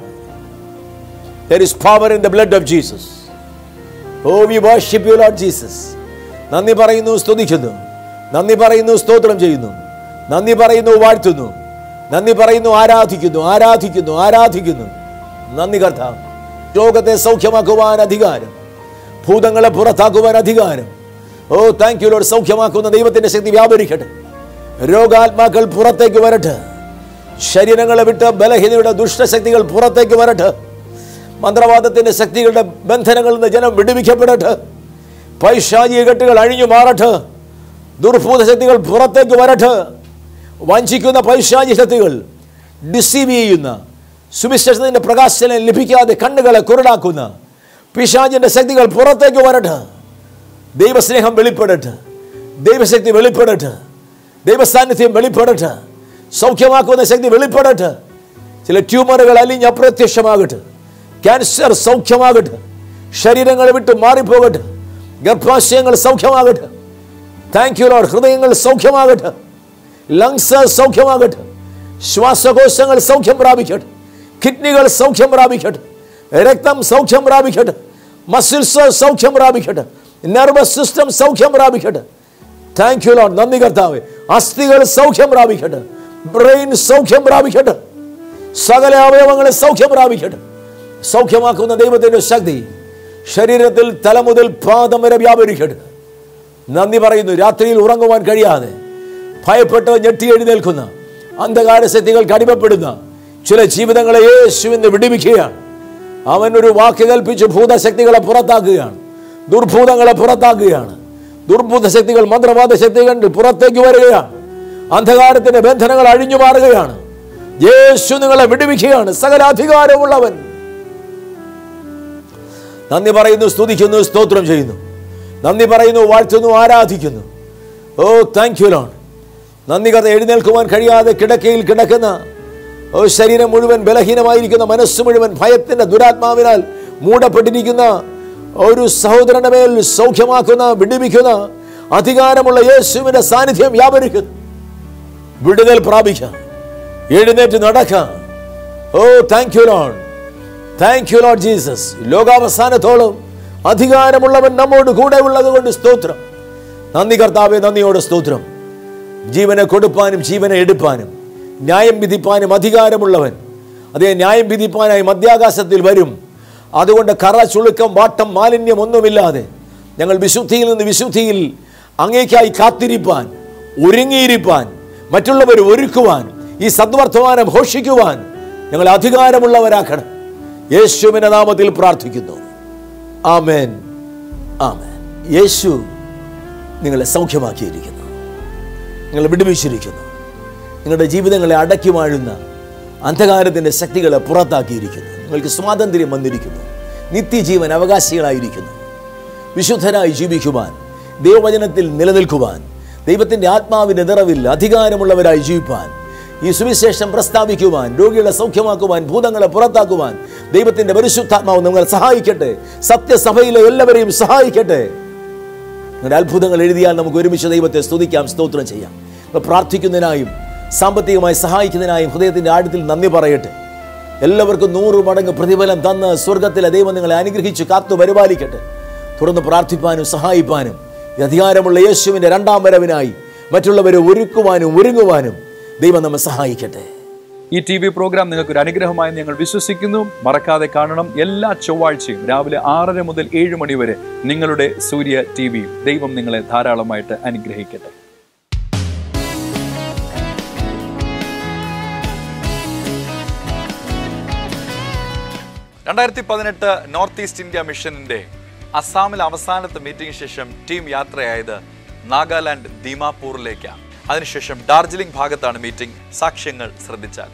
There is power in the blood of Jesus. Oh, we worship you, Lord Jesus. നന്ദി പറയുന്നു സ്തുതിക്കുന്നു നന്ദി പറയുന്നു സ്തോത്രം ചെയ്യുന്നു നന്ദി പറയുന്നു വാഴ്ത്തുന്നു നന്ദി പറയുന്നു ആരാധിക്കുന്നു ആരാധിക്കുന്നു ആരാധിക്കുന്നു നന്ദി കർത്താവ് രോഗത്തെ സൗഖ്യമാക്കുവാൻ അധികാരം ഭൂതങ്ങളെ പുറത്താക്കുവാൻ അധികാരം ഓ താങ്ക് യു ലോഡ് സൗഖ്യമാക്കുന്ന ദൈവത്തിന്റെ ശക്തി വ്യാപരിക്കട്ടെ രോഗാത്മാക്കൾ പുറത്തേക്ക് വരട്ടെ ശരീരങ്ങളെ വിട്ട് ബലഹീനയുടെ ദുഷ്ടശക്തികൾ പുറത്തേക്ക് വരട്ടെ മന്ത്രവാദത്തിന്റെ ശക്തികളുടെ ബന്ധനങ്ങളിൽ നിന്ന് ജനം വിടുവിക്കപ്പെടട്ടെ പൈശാചിക കെട്ടുകൾ അഴിഞ്ഞു മാറട്ടെ ദുർഭൂത ശക്തികൾ പുറത്തേക്ക് വരട്ടെ വഞ്ചിക്കുന്ന പൈശാചി ശക്തികൾ ഡിസീവ് ചെയ്യുന്ന സുവിശേഷത്തിന്റെ പ്രകാശനം ലഭിക്കാതെ കണ്ണുകളെ കുരുടാക്കുന്ന പിശാചിന്റെ ശക്തികൾ പുറത്തേക്ക് വരട്ടെ ദൈവസ്നേഹം വെളിപ്പെടട്ടെ ദൈവശക്തി വെളിപ്പെടട്ടെ ദൈവസാന്നിധ്യം വെളിപ്പെടട്ടെ സൗഖ്യമാക്കുന്ന ശക്തി വെളിപ്പെടട്ടെ ചില ട്യൂമറുകൾ അലിഞ്ഞ് അപ്രത്യക്ഷമാകട്ടെ ക്യാൻസർ സൗഖ്യമാകട്ടെ ശരീരങ്ങളെ വിട്ട് മാറിപ്പോകട്ടെ ഗർഭാശയങ്ങൾ സൗഖ്യമാകട്ടെ താങ്ക് യു ലോഡ് ഹൃദയങ്ങൾ സൗഖ്യമാകട്ടെ ലങ്സ് സൗഖ്യമാകട്ടെ ശ്വാസകോശങ്ങൾ സൗഖ്യം പ്രാപിക്കട്ടെ കിഡ്നികൾ സൗഖ്യം പ്രാപിക്കട്ടെ രക്തം സൗഖ്യം പ്രാപിക്കട്ടെ മസിൽസ് സൗഖ്യം പ്രാപിക്കട്ടെ നെർവസ് സിസ്റ്റം സൗഖ്യം പ്രാപിക്കട്ടെ താങ്ക് യു ലോഡ് നന്ദി കർത്താവേ അസ്ഥികൾ സൗഖ്യം പ്രാപിക്കട്ടെ ബ്രെയിൻ സൗഖ്യം പ്രാപിക്കട്ടെ സകല അവയവങ്ങളെ സൗഖ്യം പ്രാപിക്കട്ടെ സൗഖ്യമാക്കുന്ന ദൈവത്തിന്റെ ശക്തി ശരീരത്തിൽ തല മുതൽ പാദം വരെ വ്യാപരിക്കട്ടെ നന്ദി പറയുന്നു രാത്രിയിൽ ഉറങ്ങുവാൻ കഴിയാതെ ഭയപ്പെട്ട് ഞെട്ടി എഴുന്നേൽക്കുന്ന അന്ധകാര ശക്തികൾക്ക് അടിമപ്പെടുന്ന ചില ജീവിതങ്ങളെ യേശുവിന്ന് വിടിവിക്കുകയാണ് അവൻ ഒരു വാക്ക് കൽപ്പിച്ച് ഭൂതശക്തികളെ പുറത്താക്കുകയാണ് ദുർഭൂതങ്ങളെ പുറത്താക്കുകയാണ് ദുർബുദ്ധ ശക്തികൾ മന്ത്രവാദ ശക്തികൾ പുറത്തേക്ക് വരികയാണ് അന്ധകാരത്തിന്റെ ബന്ധനങ്ങൾ അഴിഞ്ഞു മാറുകയാണ് യേശു നിങ്ങളെ വിടുവിക്കുകയാണ് സകല അധികാരമുള്ളവൻ നന്ദി പറയുന്നു സ്തുതിക്കുന്നു സ്തോത്രം ചെയ്യുന്നു നന്ദി പറയുന്നു വാഴ്ത്തുന്നു ആരാധിക്കുന്നു ഓ താങ്ക് യു ലോൺ നന്ദി കഥ എഴുന്നേൽക്കുവാൻ കഴിയാതെ കിടക്കയിൽ കിടക്കുന്ന ഓ ശരീരം മുഴുവൻ ബലഹീനമായിരിക്കുന്ന മനസ്സ് മുഴുവൻ ഭയത്തിന്റെ ദുരാത്മാവിനാൽ മൂടപ്പെട്ടിരിക്കുന്ന ഒരു സഹോദരന്റെ മേൽ സൗഖ്യമാക്കുന്ന വിടുവിക്കുന്ന അധികാരമുള്ള യേശുവിന്റെ സാന്നിധ്യം വ്യാപരിക്കുന്നു വിടുതൽ പ്രാപിക്കാം എഴുന്നേറ്റ് നടക്കാം oh thank you Lord thank you Lord Jesus ലോകാവസാനത്തോളം അധികാരമുള്ളവൻ നമ്മോട് കൂടെ ഉള്ളത് കൊണ്ട് സ്തോത്രം നന്ദി കർത്താവെ നന്ദിയോട് സ്തോത്രം ജീവനെ കൊടുപ്പാനും ജീവനെ എടുപ്പാനും ന്യായം വിധിപ്പാനും അധികാരമുള്ളവൻ അതേ ന്യായം വിധിപ്പാനായി മധ്യാകാശത്തിൽ വരും അതുകൊണ്ട് കറ ചുളുക്കം വാട്ടം മാലിന്യം ഒന്നുമില്ലാതെ ഞങ്ങൾ വിശുദ്ധിയിൽ നിന്ന് വിശുദ്ധിയിൽ അങ്ങേക്കായി കാത്തിരിപ്പാൻ ഒരുങ്ങിയിരിപ്പാൻ മറ്റുള്ളവർ ഒരുക്കുവാൻ ഈ സദ്വർത്തമാനം ഘോഷിക്കുവാൻ ഞങ്ങൾ അധികാരമുള്ളവരാക്കണം യേശുവിന്റെ നാമത്തിൽ പ്രാർത്ഥിക്കുന്നു ആമേൻ ആമേൻ യേശു നിങ്ങളെ സൗഖ്യമാക്കിയിരിക്കുന്നു നിങ്ങളെ വിടുവിച്ചിരിക്കുന്നു നിങ്ങളുടെ ജീവിതങ്ങളെ അടക്കി വാഴുന്ന അന്ധകാരത്തിൻ്റെ ശക്തികളെ പുറത്താക്കിയിരിക്കുന്നു നിങ്ങൾക്ക് സ്വാതന്ത്ര്യം വന്നിരിക്കുന്നു നിത്യജീവൻ അവകാശികളായിരിക്കുന്നു വിശുദ്ധരായി ജീവിക്കുവാൻ ദൈവവചനത്തിൽ നിലനിൽക്കുവാൻ ദൈവത്തിൻ്റെ ആത്മാവിൻ്റെ നിറവിൽ അധികാരമുള്ളവരായി ജീവിപ്പാൻ ഈ സുവിശേഷം പ്രസ്താവിക്കുവാൻ രോഗികളെ സൗഖ്യമാക്കുവാൻ ഭൂതങ്ങളെ പുറത്താക്കുവാൻ ദൈവത്തിൻ്റെ പരിശുദ്ധാത്മാവ് നിങ്ങളെ സഹായിക്കട്ടെ സത്യസഭയിലെ എല്ലാവരെയും സഹായിക്കട്ടെ നിങ്ങളുടെ അത്ഭുതങ്ങൾ എഴുതിയാൽ നമുക്ക് ഒരുമിച്ച് ദൈവത്തെ സ്തുതിക്കാം സ്തോത്രം ചെയ്യാം നമ്മൾ പ്രാർത്ഥിക്കുന്നതിനായും സാമ്പത്തികമായി സഹായിക്കുന്നതിനായും ഹൃദയത്തിൻ്റെ ആഴത്തിൽ നന്ദി പറയട്ടെ എല്ലാവർക്കും നൂറ് മടങ്ങ് പ്രതിഫലം തന്ന് സ്വർഗത്തിലെ ദൈവം നിങ്ങളെ അനുഗ്രഹിച്ച് കാത്തു പരിപാലിക്കട്ടെ തുറന്ന് പ്രാർത്ഥിപ്പാനും സഹായിപ്പാനും ഈ അധികാരമുള്ള യേശുവിൻ്റെ രണ്ടാം വരവിനായി മറ്റുള്ളവരെ ഒരുക്കുവാനും ഒരുങ്ങുവാനും ദൈവം നമ്മെ സഹായിക്കട്ടെ ഈ ടി വി പ്രോഗ്രാം നിങ്ങൾക്ക് ഒരു അനുഗ്രഹമായി ഞങ്ങൾ വിശ്വസിക്കുന്നു മറക്കാതെ കാണണം എല്ലാ ചൊവ്വാഴ്ചയും രാവിലെ ആറര മുതൽ ഏഴ് മണി വരെ നിങ്ങളുടെ സൂര്യ ടി വിയിൽ ദൈവം നിങ്ങളെ ധാരാളമായിട്ട് അനുഗ്രഹിക്കട്ടെ രണ്ടായിരത്തി പതിനെട്ട് നോർത്ത് ഈസ്റ്റ് ഇന്ത്യ മിഷനിന്റെ അസാമിൽ അവസാനത്തെ മീറ്റിംഗിന് ശേഷം ടീം യാത്രയായത് നാഗാലാൻഡ് ദീമാപൂറിലേക്കാണ് അതിനുശേഷം ഡാർജിലിംഗ് ഭാഗത്താണ് മീറ്റിംഗ് സാക്ഷ്യങ്ങൾ ശ്രദ്ധിച്ചാൽ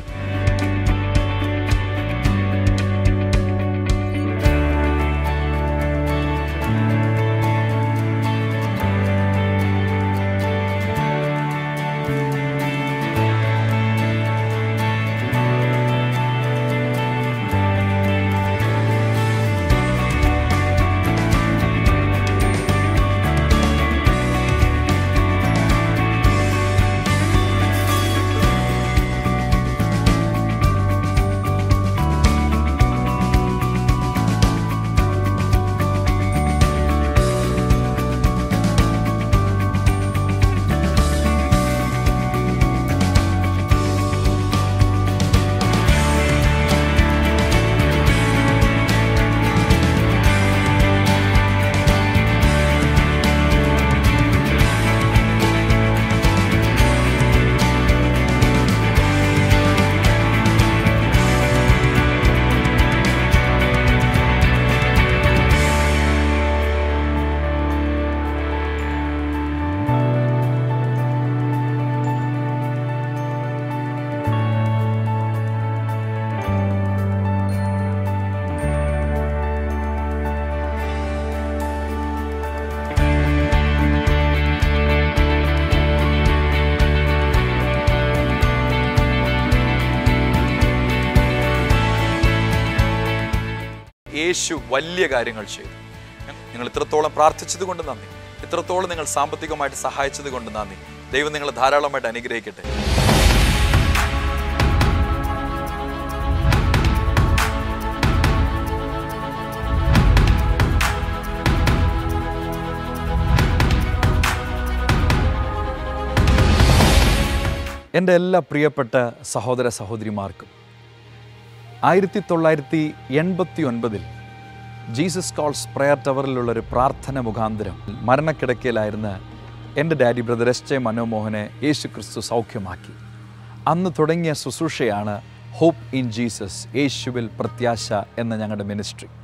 യേശു വലിയ കാര്യങ്ങൾ ചെയ്തു നിങ്ങൾ ഇത്രത്തോളം പ്രാർത്ഥിച്ചത് കൊണ്ട് നന്ദി ഇത്രത്തോളം നിങ്ങൾ സാമ്പത്തികമായിട്ട് സഹായിച്ചത് കൊണ്ട് നന്ദി ദൈവം നിങ്ങളെ ധാരാളമായിട്ട് അനുഗ്രഹിക്കട്ടെ എൻ്റെ എല്ലാ പ്രിയപ്പെട്ട സഹോദര സഹോദരിമാർക്കും ആയിരത്തി തൊള്ളായിരത്തി എൺപത്തി ഒൻപതിൽ ജീസസ് കോൾസ് പ്രയർ ടവറിലുള്ള ഒരു പ്രാർത്ഥന മുഖാന്തരം മരണക്കിടക്കയിലായിരുന്ന എൻ്റെ ഡാഡി ബ്രദർ എസ് ജെ മനോമോഹനെ യേശു ക്രിസ്തു സൗഖ്യമാക്കി അന്ന് തുടങ്ങിയ ശുശ്രൂഷയാണ് ഹോപ്പ് ഇൻ ജീസസ് യേശുവിൽ പ്രത്യാശ എന്ന ഞങ്ങളുടെ മിനിസ്ട്രി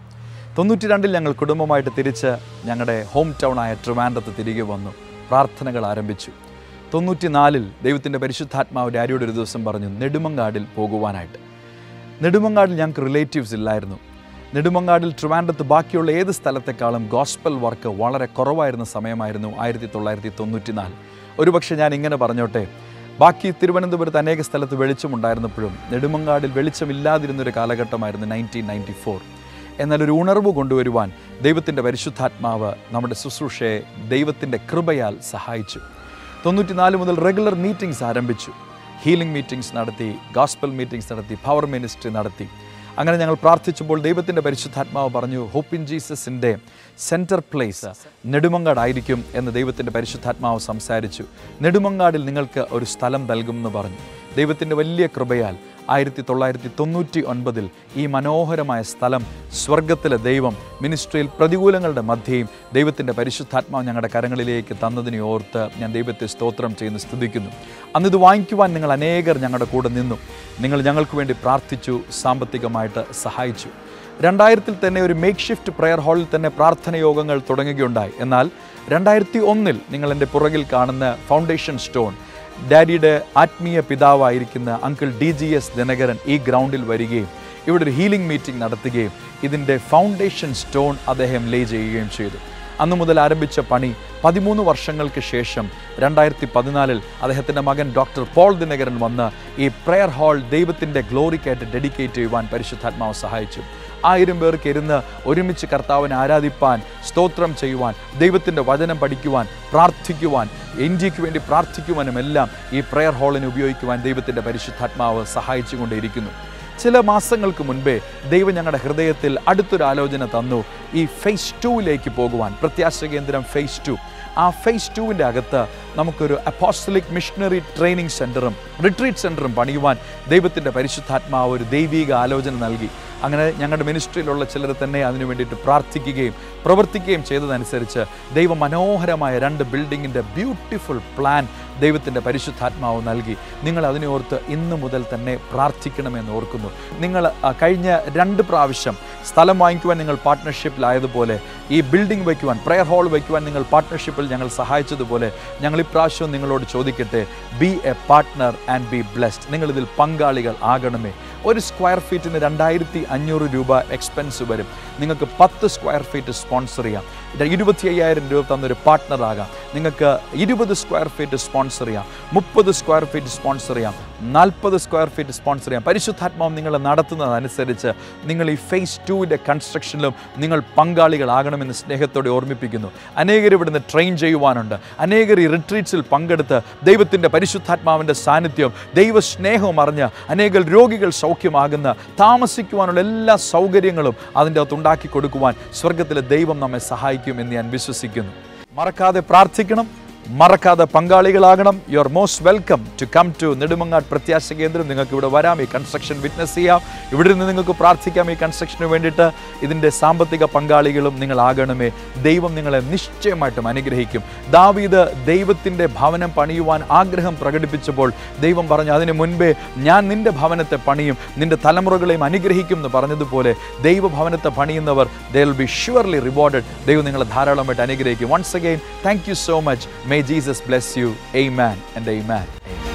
തൊണ്ണൂറ്റി രണ്ടിൽ ഞങ്ങൾ കുടുംബമായിട്ട് തിരിച്ച് ഞങ്ങളുടെ ഹോം ടൗണായ ട്രിവാൻഡ്രത്ത് തിരികെ വന്നു പ്രാർത്ഥനകൾ ആരംഭിച്ചു തൊണ്ണൂറ്റിനാലിൽ ദൈവത്തിൻ്റെ പരിശുദ്ധാത്മാവ് ഡാഡിയോട് ഒരു ദിവസം പറഞ്ഞു നെടുമങ്ങാടിൽ പോകുവാനായിട്ട് നെടുമങ്ങാടിൽ ഞങ്ങൾക്ക് റിലേറ്റീവ്സ് ഇല്ലായിരുന്നു നെടുമങ്ങാടിൽ ട്രിവാൻഡ്രത്ത് ബാക്കിയുള്ള ഏത് സ്ഥലത്തെക്കാളും ഗോസ്പൽ വർക്ക് വളരെ കുറവായിരുന്ന സമയമായിരുന്നു ആയിരത്തി തൊള്ളായിരത്തി തൊണ്ണൂറ്റിനാല് ഒരുപക്ഷെ ഞാൻ ഇങ്ങനെ പറഞ്ഞോട്ടെ ബാക്കി തിരുവനന്തപുരത്ത് അനേക സ്ഥലത്ത് വെളിച്ചമുണ്ടായിരുന്നപ്പോഴും നെടുമങ്ങാടിൽ വെളിച്ചമില്ലാതിരുന്നൊരു കാലഘട്ടമായിരുന്നു നയൻറ്റീൻ നയൻറ്റി ഫോർ എന്നാൽ ഒരു ഉണർവ് കൊണ്ടുവരുവാൻ ദൈവത്തിൻ്റെ പരിശുദ്ധാത്മാവ് നമ്മുടെ ശുശ്രൂഷയെ ദൈവത്തിൻ്റെ കൃപയാൽ സഹായിച്ചു തൊണ്ണൂറ്റിനാല് മുതൽ റെഗുലർ മീറ്റിംഗ്സ് ആരംഭിച്ചു ഹീലിംഗ് മീറ്റിംഗ്സ് നടത്തി ഗോസ്പൽ മീറ്റിംഗ്സ് നടത്തി പവർ മിനിസ്ട്രി നടത്തി അങ്ങനെ ഞങ്ങൾ പ്രാർത്ഥിച്ചപ്പോൾ ദൈവത്തിൻ്റെ പരിശുദ്ധാത്മാവ് പറഞ്ഞു ഹോപ്പ് ഇൻ ജീസസിൻ്റെ സെൻറ്റർ പ്ലേസ് നെടുമങ്ങാടായിരിക്കും എന്ന് ദൈവത്തിൻ്റെ പരിശുദ്ധാത്മാവ് സംസാരിച്ചു നെടുമങ്ങാടിൽ നിങ്ങൾക്ക് ഒരു സ്ഥലം നൽകുമെന്ന് പറഞ്ഞു ദൈവത്തിൻ്റെ വലിയ കൃപയാൽ ആയിരത്തി തൊള്ളായിരത്തി തൊണ്ണൂറ്റി ഒൻപതിൽ ഈ മനോഹരമായ സ്ഥലം സ്വർഗത്തിലെ ദൈവം മിനിസ്ട്രിയിൽ പ്രതികൂലങ്ങളുടെ മധ്യയും ദൈവത്തിൻ്റെ പരിശുദ്ധാത്മാവ് ഞങ്ങളുടെ കരങ്ങളിലേക്ക് തന്നതിനെ ഓർത്ത് ഞാൻ ദൈവത്തെ സ്തോത്രം ചെയ്യുന്നു സ്തുതിക്കുന്നു അന്ന് ഇത് വാങ്ങിക്കുവാൻ നിങ്ങൾ അനേകർ ഞങ്ങളുടെ കൂടെ നിന്നു നിങ്ങൾ ഞങ്ങൾക്ക് വേണ്ടി പ്രാർത്ഥിച്ചു സാമ്പത്തികമായിട്ട് സഹായിച്ചു രണ്ടായിരത്തിൽ തന്നെ ഒരു മേക്ക് ഷിഫ്റ്റ് പ്രെയർ ഹാളിൽ തന്നെ പ്രാർത്ഥന യോഗങ്ങൾ തുടങ്ങുകയുണ്ടായി എന്നാൽ രണ്ടായിരത്തി ഒന്നിൽ നിങ്ങൾ എൻ്റെ പുറകിൽ കാണുന്ന ഫൗണ്ടേഷൻ സ്റ്റോൺ ഡാഡിയുടെ ആത്മീയ പിതാവായിരിക്കുന്ന uncle D G S Dhinakaran ഈ ഗ്രൗണ്ടിൽ വരികയും ഇവിടെ ഒരു ഹീലിംഗ് മീറ്റിംഗ് നടത്തുകയും ഇതിൻ്റെ ഫൗണ്ടേഷൻ സ്റ്റോൺ അദ്ദേഹം ലേ ചെയ്യുകയും ചെയ്തു അന്നു മുതൽ ആരംഭിച്ച പണി പതിമൂന്ന് വർഷങ്ങൾക്ക് ശേഷം രണ്ടായിരത്തി പതിനാലിൽ അദ്ദേഹത്തിൻ്റെ മകൻ ഡോക്ടർ പോൾ ദിനകരൻ വന്ന് ഈ പ്രെയർ ഹാൾ ദൈവത്തിൻ്റെ ഗ്ലോറിക്കായിട്ട് ഡെഡിക്കേറ്റ് ചെയ്യുവാൻ പരിശുദ്ധാത്മാവ് സഹായിച്ചു ആയിരം പേർക്ക് ഇരുന്ന് ഒരുമിച്ച് കർത്താവിനെ ആരാധിപ്പാൻ സ്തോത്രം ചെയ്യുവാൻ ദൈവത്തിൻ്റെ വചനം പഠിക്കുവാൻ പ്രാർത്ഥിക്കുവാൻ ഇന്ത്യക്ക് വേണ്ടി പ്രാർത്ഥിക്കുവാനും എല്ലാം ഈ പ്രെയർ ഹാളിനെ ഉപയോഗിക്കുവാൻ ദൈവത്തിൻ്റെ പരിശുദ്ധാത്മാവ് സഹായിച്ചുകൊണ്ടേയിരിക്കുന്നു ചില മാസങ്ങൾക്ക് മുൻപേ ദൈവം ഞങ്ങളുടെ ഹൃദയത്തിൽ അടുത്തൊരു ആലോചന തന്നു ഈ ഫേസ് ടൂവിലേക്ക് പോകുവാൻ പ്രത്യാശ കേന്ദ്രം ഫേസ് ടു ആ ഫേസ് ടുവിൻ്റെ അകത്ത് നമുക്കൊരു അപ്പോസ്റ്റലിക് മിഷണറി ട്രെയിനിങ് സെൻറ്ററും റിട്രീറ്റ് സെൻറ്ററും പണിയുവാൻ ദൈവത്തിൻ്റെ പരിശുദ്ധാത്മാവ് ഒരു ദൈവിക ആലോചന നൽകി അങ്ങനെ ഞങ്ങളുടെ മിനിസ്ട്രിയിലുള്ള ചിലർ തന്നെ അതിനു വേണ്ടിയിട്ട് പ്രാർത്ഥിക്കുകയും പ്രവർത്തിക്കുകയും ചെയ്തതനുസരിച്ച് ദൈവം മനോഹരമായ രണ്ട് ബിൽഡിങ്ങിൻ്റെ ബ്യൂട്ടിഫുൾ പ്ലാൻ ദൈവത്തിൻ്റെ പരിശുദ്ധാത്മാവ് നൽകി നിങ്ങൾ അതിനെ ഓർത്ത് ഇന്നു മുതൽ തന്നെ പ്രാർത്ഥിക്കണമെന്ന് ഓർക്കുന്നു നിങ്ങൾ ആ, കഴിഞ്ഞ രണ്ട് പ്രാവശ്യം സ്ഥലം വാങ്ങിക്കുവാൻ നിങ്ങൾ പാർട്ട്ണർഷിപ്പിലായതുപോലെ ഈ ബിൽഡിംഗ് വയ്ക്കുവാൻ പ്രെയർ ഹാൾ വയ്ക്കുവാൻ നിങ്ങൾ പാർട്ട്ണർഷിപ്പിൽ ഞങ്ങൾ സഹായിച്ചതുപോലെ ഞങ്ങൾ ഇപ്രാവശ്യവും നിങ്ങളോട് ചോദിക്കട്ടെ be a partner and be blessed നിങ്ങൾ ഇതിൽ പങ്കാളികൾ ആകണമേ ഒരു സ്ക്വയർ ഫീറ്റിന് രണ്ടായിരത്തി അഞ്ഞൂറ് രൂപ എക്സ്പെൻസ് വരും നിങ്ങൾക്ക് പത്ത് സ്ക്വയർ ഫീറ്റ് സ്പോൺസർ ചെയ്യാം ഇത് ഇരുപത്തി അയ്യായിരം രൂപ തന്നൊരു പാർട്ട്ണർ ആകാം നിങ്ങൾക്ക് ഇരുപത് സ്ക്വയർ ഫീറ്റ് സ്പോൺസർ ചെയ്യാം മുപ്പത് സ്ക്വയർ ഫീറ്റ് സ്പോൺസർ ചെയ്യാം നാൽപ്പത് സ്ക്വയർ ഫീറ്റ് സ്പോൺസർ ചെയ്യാം പരിശുദ്ധാത്മാവ് നിങ്ങൾ നടത്തുന്നതനുസരിച്ച് നിങ്ങൾ ഈ ഫേസ് ടുവിൻ്റെ കൺസ്ട്രക്ഷനിലും നിങ്ങൾ പങ്കാളികളാകണമെന്ന് സ്നേഹത്തോടെ ഓർമ്മിപ്പിക്കുന്നു അനേകർ ഇവിടുന്ന് ട്രെയിൻ ചെയ്യുവാനുണ്ട് അനേകർ ഈ റിട്രീറ്റ്സിൽ പങ്കെടുത്ത് ദൈവത്തിൻ്റെ പരിശുദ്ധാത്മാവിൻ്റെ സാന്നിധ്യം ദൈവ സ്നേഹവും അറിഞ്ഞ് അനേകം രോഗികൾ സൗഖ്യമാകുന്ന താമസിക്കുവാനുള്ള എല്ലാ സൗകര്യങ്ങളും അതിൻ്റെ അകത്ത് ഉണ്ടാക്കി കൊടുക്കുവാൻ സ്വർഗത്തിലെ ദൈവം നമ്മെ സഹായിക്കും എന്ന് ഞാൻ വിശ്വസിക്കുന്നു മറക്കാതെ പ്രാർത്ഥിക്കണം മറക്കാതെ പങ്കാളികളാകണം you are most welcome to come to Nedumangad പ്രത്യാശ കേന്ദ്രം നിങ്ങൾക്ക് ഇവിടെ വരാം ഈ കൺസ്ട്രക്ഷൻ വിറ്റ്നസ് ചെയ്യാം ഇവിടെ നിന്ന് നിങ്ങൾക്ക് പ്രാർത്ഥിക്കാം ഈ കൺസ്ട്രക്ഷന് വേണ്ടിയിട്ട് ഇതിൻ്റെ സാമ്പത്തിക പങ്കാളികളും നിങ്ങളാകണമേ ദൈവം നിങ്ങളെ നിശ്ചയമായിട്ടും അനുഗ്രഹിക്കും ദാവീദ് ദൈവത്തിൻ്റെ ഭവനം പണിയുവാൻ ആഗ്രഹം പ്രകടിപ്പിച്ചപ്പോൾ ദൈവം പറഞ്ഞു അതിനു മുൻപേ ഞാൻ നിന്റെ ഭവനത്തെ പണിയും നിന്റെ തലമുറകളെയും അനുഗ്രഹിക്കും എന്ന് പറഞ്ഞതുപോലെ ദൈവഭവനത്തെ പണിയുന്നവർ they will be surely rewarded ദൈവം നിങ്ങളെ ധാരാളമായിട്ട് അനുഗ്രഹിക്കും once again thank you so much may Jesus bless you amen and എയ് മാൻ